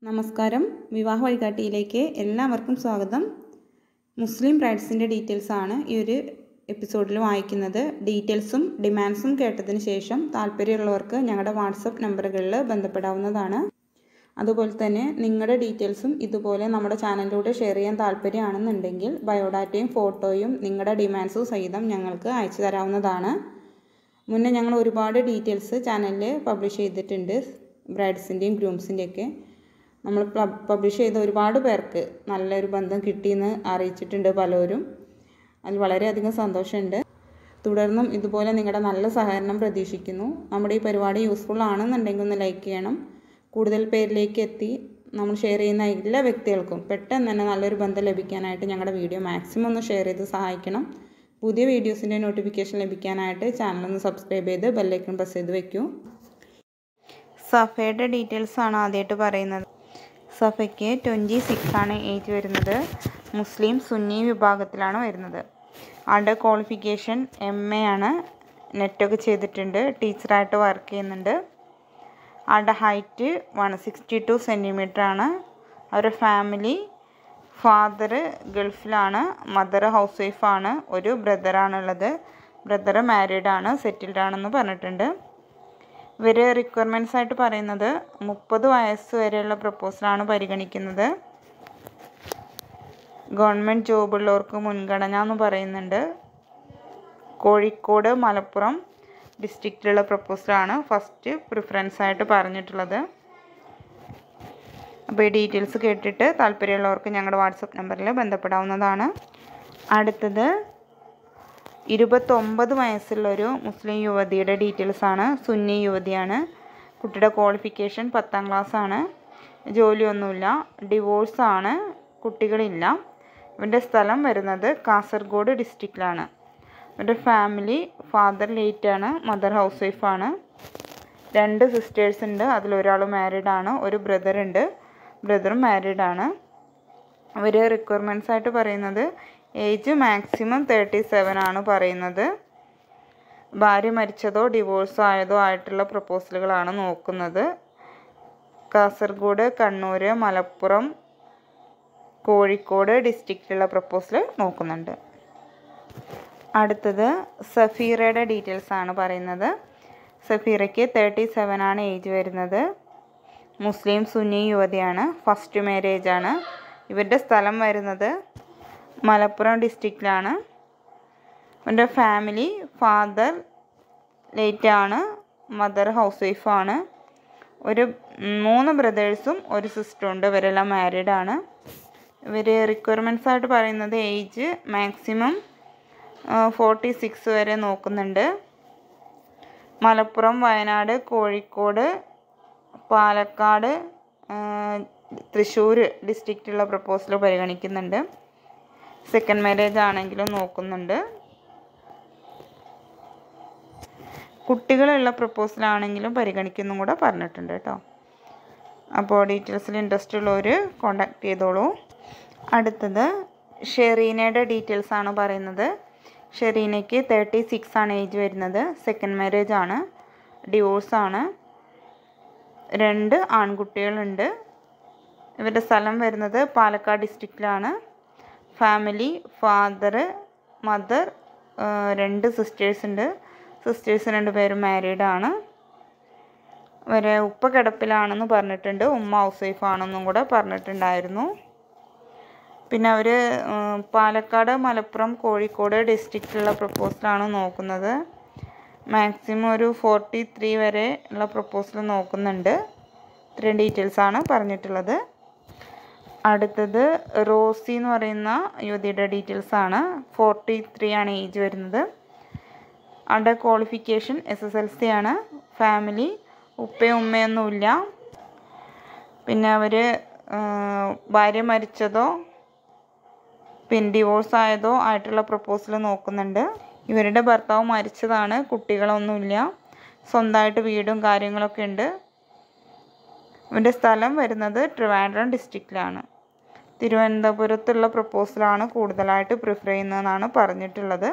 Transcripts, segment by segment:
നമസ്കാരം വിവാഹ വഴികാട്ടിയിലേക്ക് എല്ലാവർക്കും സ്വാഗതം മുസ്ലിം ബ്രൈഡ്സിൻ്റെ ഡീറ്റെയിൽസ് ആണ് ഈ ഒരു എപ്പിസോഡിൽ വായിക്കുന്നത് ഡീറ്റെയിൽസും ഡിമാൻഡ്സും കേട്ടതിന് ശേഷം താല്പര്യമുള്ളവർക്ക് ഞങ്ങളുടെ വാട്സപ്പ് നമ്പറുകളിൽ ബന്ധപ്പെടാവുന്നതാണ് അതുപോലെ തന്നെ നിങ്ങളുടെ ഡീറ്റെയിൽസും ഇതുപോലെ നമ്മുടെ ചാനലിലൂടെ ഷെയർ ചെയ്യാൻ താല്പര്യമാണെന്നുണ്ടെങ്കിൽ ബയോഡാറ്റയും ഫോട്ടോയും നിങ്ങളുടെ ഡിമാൻഡ്സും സഹിതം ഞങ്ങൾക്ക് അയച്ചു തരാവുന്നതാണ് മുന്നേ ഞങ്ങൾ ഒരുപാട് ഡീറ്റെയിൽസ് ചാനലിൽ പബ്ലിഷ് ചെയ്തിട്ടുണ്ട് ബ്രൈഡ്സിൻ്റെയും ഗ്രൂംസിൻ്റെയൊക്കെ നമ്മൾ പബ്ലിഷ് ചെയ്ത ഒരുപാട് പേർക്ക് നല്ലൊരു ബന്ധം കിട്ടിയെന്ന് അറിയിച്ചിട്ടുണ്ട് പലരും അതിൽ വളരെയധികം സന്തോഷമുണ്ട് തുടർന്നും ഇതുപോലെ നിങ്ങളുടെ നല്ല സഹകരണം പ്രതീക്ഷിക്കുന്നു നമ്മുടെ ഈ പരിപാടി യൂസ്ഫുൾ ആണെന്നുണ്ടെങ്കിൽ ഒന്ന് ലൈക്ക് ചെയ്യണം കൂടുതൽ പേരിലേക്ക് എത്തി നമ്മൾ ഷെയർ ചെയ്യുന്ന എല്ലാ വ്യക്തികൾക്കും പെട്ടെന്ന് തന്നെ നല്ലൊരു ബന്ധം ലഭിക്കാനായിട്ട് ഞങ്ങളുടെ വീഡിയോ മാക്സിമം ഒന്ന് ഷെയർ ചെയ്ത് സഹായിക്കണം പുതിയ വീഡിയോസിൻ്റെ നോട്ടിഫിക്കേഷൻ ലഭിക്കാനായിട്ട് ചാനൽ ഒന്ന് സബ്സ്ക്രൈബ് ചെയ്ത് ബെല്ലൈക്കൺ പ്രസ് ചെയ്ത് വെക്കൂ സഫയുടെ ഡീറ്റെയിൽസ് ആണ് ആദ്യമായിട്ട് പറയുന്നത് സഫയ്ക്ക് ട്വൻറ്റി സിക്സ് ആണ് ഏജ് വരുന്നത് മുസ്ലിം സുന്നി വിഭാഗത്തിലാണ് വരുന്നത് ആളുടെ ക്വാളിഫിക്കേഷൻ എം എ ആണ് നെറ്റൊക്കെ ചെയ്തിട്ടുണ്ട് ടീച്ചറായിട്ട് വർക്ക് ചെയ്യുന്നുണ്ട് ആളുടെ height one sixty two centimetre ആണ് അവരുടെ ഫാമിലി ഫാദർ ഗൾഫിലാണ് മദർ ഹൗസ് വൈഫാണ് ഒരു ബ്രദറാണുള്ളത് ബ്രദർ മാരീഡ് ആണ് സെറ്റിൽഡ് ആണെന്ന് പറഞ്ഞിട്ടുണ്ട് ഇവർ റിക്വയർമെൻറ്റ്സ് ആയിട്ട് പറയുന്നത് മുപ്പത് വയസ്സ് വരെയുള്ള പ്രപ്പോസലാണ് പരിഗണിക്കുന്നത് ഗവൺമെൻറ് ജോബുള്ളവർക്ക് മുൻഗണന എന്ന് പറയുന്നുണ്ട് കോഴിക്കോട് മലപ്പുറം ഡിസ്ട്രിക്റ്റിലുള്ള പ്രപ്പോസലാണ് ഫസ്റ്റ് പ്രിഫറൻസ് ആയിട്ട് പറഞ്ഞിട്ടുള്ളത് അപ്പോൾ ഈ ഡീറ്റെയിൽസ് കേട്ടിട്ട് താല്പര്യമുള്ളവർക്ക് ഞങ്ങളുടെ വാട്സപ്പ് നമ്പറിൽ ബന്ധപ്പെടാവുന്നതാണ് അടുത്തത് ഇരുപത്തൊമ്പത് വയസ്സുള്ളൊരു മുസ്ലിം യുവതിയുടെ ഡീറ്റെയിൽസ് ആണ് സുന്നി യുവതിയാണ് കുട്ടിയുടെ ക്വാളിഫിക്കേഷൻ പത്താം ക്ലാസ് ആണ് ജോലിയൊന്നുമില്ല ഡിവോഴ്സ് ആണ് കുട്ടികളില്ല ഇവൻ്റെ സ്ഥലം വരുന്നത് കാസർഗോഡ് ഡിസ്ട്രിക്റ്റിലാണ് ഇവൻ്റെ ഫാമിലി ഫാദർ ലേറ്റ് ആണ് മദർ ഹൗസ് വൈഫാണ് രണ്ട് സിസ്റ്റേഴ്സ് ഉണ്ട് അതിലൊരാൾ മാരീഡ് ആണ് ഒരു ബ്രദർ ഉണ്ട് ബ്രദറും മാരീഡ് ആണ് അവർ റിക്വയർമെൻറ്റ്സ് ആയിട്ട് പറയുന്നത് ഏജ് മാക്സിമം തേർട്ടി സെവൻ ആണ് പറയുന്നത് ഭാര്യ മരിച്ചതോ ഡിവോഴ്സോ ആയതോ ആയിട്ടുള്ള പ്രപ്പോസലുകളാണ് നോക്കുന്നത് കാസർഗോഡ് കണ്ണൂർ മലപ്പുറം കോഴിക്കോട് ഡിസ്ട്രിക്റ്റിലുള്ള പ്രപ്പോസൽ നോക്കുന്നുണ്ട് അടുത്തത് സഫീറയുടെ ഡീറ്റെയിൽസ് ആണ് പറയുന്നത് സഫീറയ്ക്ക് തേർട്ടി സെവൻ ആണ് ഏജ് വരുന്നത് മുസ്ലിം സുന്നി യുവതിയാണ് ഫസ്റ്റ് മാരേജ് ആണ് ഇവരുടെ സ്ഥലം വരുന്നത് മലപ്പുറം ഡിസ്ട്രിക്റ്റിലാണ് എൻ്റെ ഫാമിലി ഫാദർ ലേറ്റ് ആണ് മദർ ഹൗസ് വൈഫാണ് ഒരു മൂന്ന് ബ്രദേഴ്സും ഒരു സിസ്റ്ററും ഉണ്ട് ഇവരെല്ലാം മാരീഡ് ആണ് ഇവർ റിക്വയർമെൻറ്റ്സ് ആയിട്ട് പറയുന്നത് ഏജ് മാക്സിമം ഫോർട്ടി സിക്സ് വരെ നോക്കുന്നുണ്ട് മലപ്പുറം വയനാട് കോഴിക്കോട് പാലക്കാട് തൃശ്ശൂർ ഡിസ്ട്രിക്റ്റിലുള്ള പ്രപ്പോസൽ പരിഗണിക്കുന്നുണ്ട് സെക്കൻഡ് മാരേജ് ആണെങ്കിലും നോക്കുന്നുണ്ട് കുട്ടികളുള്ള പ്രപ്പോസലാണെങ്കിലും പരിഗണിക്കുന്നും കൂടെ പറഞ്ഞിട്ടുണ്ട് കേട്ടോ അപ്പോൾ ഡീറ്റെയിൽസിൽ ഇൻട്രസ്റ്റ് ഉള്ളവർ കോണ്ടാക്ട് ചെയ്തോളൂ അടുത്തത് ഷെറീനയുടെ ഡീറ്റെയിൽസ് ആണ് പറയുന്നത് ഷെറീനയ്ക്ക് തേർട്ടി സിക്സ് ആണ് ഏജ് വരുന്നത് സെക്കൻഡ് മാരേജ് ആണ് ഡിവോഴ്സ് ആണ് രണ്ട് ആൺകുട്ടികളുണ്ട് ഇവരുടെ സ്ഥലം വരുന്നത് പാലക്കാട് ഡിസ്ട്രിക്റ്റിലാണ് ഫാമിലി ഫാദർ മദർ രണ്ട് സിസ്റ്റേഴ്സ് ഉണ്ട് സിസ്റ്റേഴ്സ് രണ്ട് പേരും മാരീഡ് ആണ് അവരെ ഉപ്പ കിടപ്പിലാണെന്ന് പറഞ്ഞിട്ടുണ്ട് ഉമ്മ ഹൗസ് വൈഫ് ആണെന്നും കൂടെ പറഞ്ഞിട്ടുണ്ടായിരുന്നു പിന്നെ അവർ പാലക്കാട് മലപ്പുറം കോഴിക്കോട് ഡിസ്ട്രിക്റ്റിലുള്ള പ്രപ്പോസലാണ് നോക്കുന്നത് മാക്സിമം ഒരു ഫോർട്ടി ത്രീ വരെ ഉള്ള പ്രപ്പോസൽ നോക്കുന്നുണ്ട് ഇത്രയും ഡീറ്റെയിൽസാണ് പറഞ്ഞിട്ടുള്ളത് അടുത്തത് റോസി എന്ന് പറയുന്ന യുവതിയുടെ ഡീറ്റെയിൽസ് ആണ് ഫോർട്ടി ത്രീ ആണ് ഏജ് വരുന്നത് അവരുടെ qualification S S L C ആണ് ഫാമിലി ഉപ്പയും ഉമ്മയൊന്നുമില്ല പിന്നെ അവർ ഭാര്യ മരിച്ചതോ പിന്നെ ഡിവോഴ്സ് ആയതോ ആയിട്ടുള്ള പ്രപ്പോസൽ നോക്കുന്നുണ്ട് ഇവരുടെ ഭർത്താവ് മരിച്ചതാണ് കുട്ടികളൊന്നുമില്ല സ്വന്തമായിട്ട് വീടും കാര്യങ്ങളൊക്കെ ഉണ്ട് ഇവൻ്റെ സ്ഥലം വരുന്നത് ട്രിവാൻഡ്രം ഡിസ്ട്രിക്റ്റിലാണ് തിരുവനന്തപുരത്തുള്ള പ്രപ്പോസലാണ് കൂടുതലായിട്ട് പ്രിഫർ ചെയ്യുന്നതെന്നാണ് പറഞ്ഞിട്ടുള്ളത്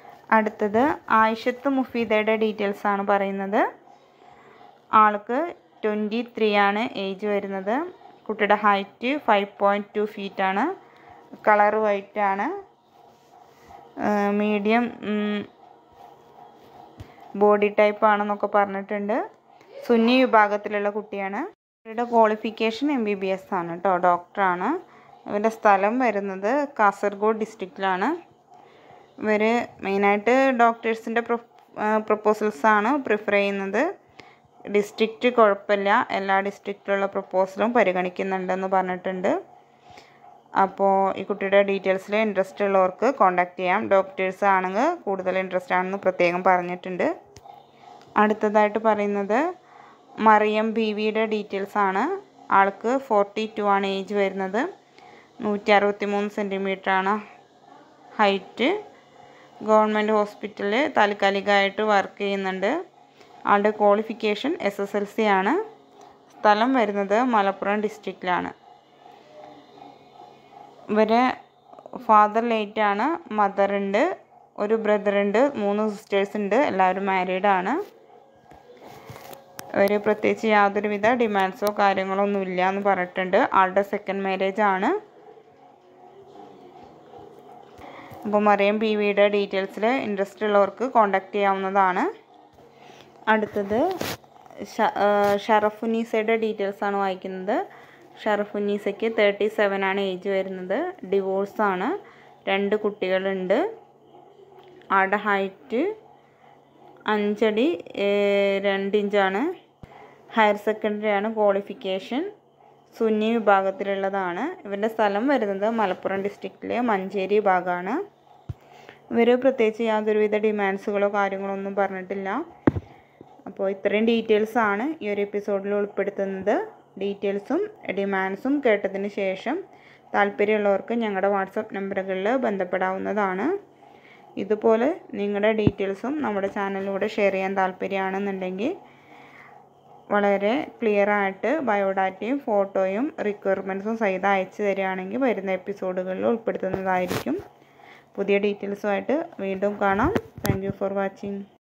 അടുത്തത് ആയിഷത്ത് മുഫീദയുടെ ഡീറ്റെയിൽസ് ആണ് പറയുന്നത് ആൾക്ക് ട്വൻറ്റി ത്രീ ആണ് ഏജ് വരുന്നത് കുട്ടിയുടെ height five point two feet ആണ് കളർ വൈറ്റ് ആണ് മീഡിയം ബോഡി ടൈപ്പ് ആണെന്നൊക്കെ പറഞ്ഞിട്ടുണ്ട് സുന്നി വിഭാഗത്തിലുള്ള കുട്ടിയാണ് ഇവരുടെ qualification M B B S ആണ് കേട്ടോ ഡോക്ടറാണ് ഇവരുടെ സ്ഥലം വരുന്നത് കാസർഗോഡ് ഡിസ്ട്രിക്റ്റിലാണ് ഇവർ മെയിനായിട്ട് ഡോക്ടേഴ്സിൻ്റെ പ്രൊപ്പോസൽസ് ആണ് പ്രിഫർ ചെയ്യുന്നത് ഡിസ്ട്രിക്റ്റ് കുഴപ്പമില്ല എല്ലാ ഡിസ്ട്രിക്റ്റിലുള്ള പ്രൊപ്പോസലും പരിഗണിക്കുന്നുണ്ടെന്ന് പറഞ്ഞിട്ടുണ്ട് അപ്പോൾ ഈ കുട്ടിയുടെ ഡീറ്റെയിൽസിൽ ഇൻട്രസ്റ്റ് ഉള്ളവർക്ക് കോൺടാക്റ്റ് ചെയ്യാം ഡോക്ടേഴ്സ് ആണെങ്കിൽ കൂടുതൽ ഇൻട്രസ്റ്റ് ആണെന്ന് പ്രത്യേകം പറഞ്ഞിട്ടുണ്ട് അടുത്തതായിട്ട് പറയുന്നത് മറിയം ബീവിയുടെ ഡീറ്റെയിൽസ് ആണ് ആൾക്ക് ഫോർട്ടി ടു ആണ് ഏജ് വരുന്നത് നൂറ്റി അറുപത്തി മൂന്ന് സെൻറ്റിമീറ്റർ ആണ് ഹൈറ്റ് ഗവൺമെൻറ് ഹോസ്പിറ്റലിൽ താൽക്കാലികമായിട്ട് വർക്ക് ചെയ്യുന്നുണ്ട് ആളുടെ qualification S S L C ആണ് സ്ഥലം വരുന്നത് മലപ്പുറം ഡിസ്ട്രിക്റ്റിലാണ് ഇവരെ ഫാദർ ലേറ്റ് ആണ് മദർ ഉണ്ട് ഒരു ബ്രദർ ഉണ്ട് മൂന്ന് സിസ്റ്റേഴ്സ് ഉണ്ട് എല്ലാവരും മാരീഡ് ആണ് ഒരു പ്രത്യേകിച്ച് യാതൊരുവിധ ഡിമാൻഡ്സോ കാര്യങ്ങളോ ഒന്നും ഇല്ല എന്ന് പറഞ്ഞിട്ടുണ്ട് ആളുടെ സെക്കൻഡ് മാരേജ് ആണ് അപ്പോൾ മറിയം പി വിയുടെ ഡീറ്റെയിൽസിൽ ഇൻട്രസ്റ്റ് ഉള്ളവർക്ക് കോൺടാക്റ്റ് ചെയ്യാവുന്നതാണ് അടുത്തത് ഷറഫുനീസയുടെ ഡീറ്റെയിൽസ് ആണ് വായിക്കുന്നത് ഷറഫുനീസയ്ക്ക് തേർട്ടി സെവൻ ആണ് ഏജ് വരുന്നത് ഡിവോഴ്സ് ആണ് രണ്ട് കുട്ടികളുണ്ട് ആളുടെ ഹൈറ്റ് അഞ്ചടി രണ്ട് ഇഞ്ചാണ് ഹയർ സെക്കൻഡറി ആണ് ക്വാളിഫിക്കേഷൻ സുന്നി വിഭാഗത്തിലുള്ളതാണ് ഇവരുടെ സ്ഥലം വരുന്നത് മലപ്പുറം ഡിസ്ട്രിക്റ്റിലെ മഞ്ചേരി ഭാഗമാണ് ഇവർ പ്രത്യേകിച്ച് യാതൊരുവിധ ഡിമാൻഡ്സുകളോ കാര്യങ്ങളോ ഒന്നും പറഞ്ഞിട്ടില്ല അപ്പോൾ ഇത്രയും ഡീറ്റെയിൽസ് ആണ് ഈ ഒരു എപ്പിസോഡിൽ ഉൾപ്പെടുത്തുന്നത് ഡീറ്റെയിൽസും ഡിമാൻഡ്സും കേട്ടതിന് ശേഷം താല്പര്യമുള്ളവർക്ക് ഞങ്ങളുടെ വാട്സപ്പ് നമ്പറുകളിൽ ബന്ധപ്പെടാവുന്നതാണ് ഇതുപോലെ നിങ്ങളുടെ ഡീറ്റെയിൽസും നമ്മുടെ ചാനലിലൂടെ ഷെയർ ചെയ്യാൻ താല്പര്യമാണെന്നുണ്ടെങ്കിൽ വളരെ ക്ലിയർ ആയിട്ട് ബയോഡാറ്റയും ഫോട്ടോയും റിക്വയർമെൻറ്റ്സും സഹിതം അയച്ചു തരികയാണെങ്കിൽ വരുന്ന എപ്പിസോഡുകളിൽ ഉൾപ്പെടുത്തുന്നതായിരിക്കും പുതിയ ഡീറ്റെയിൽസുമായിട്ട് വീണ്ടും കാണാം താങ്ക് ഫോർ വാച്ചിങ്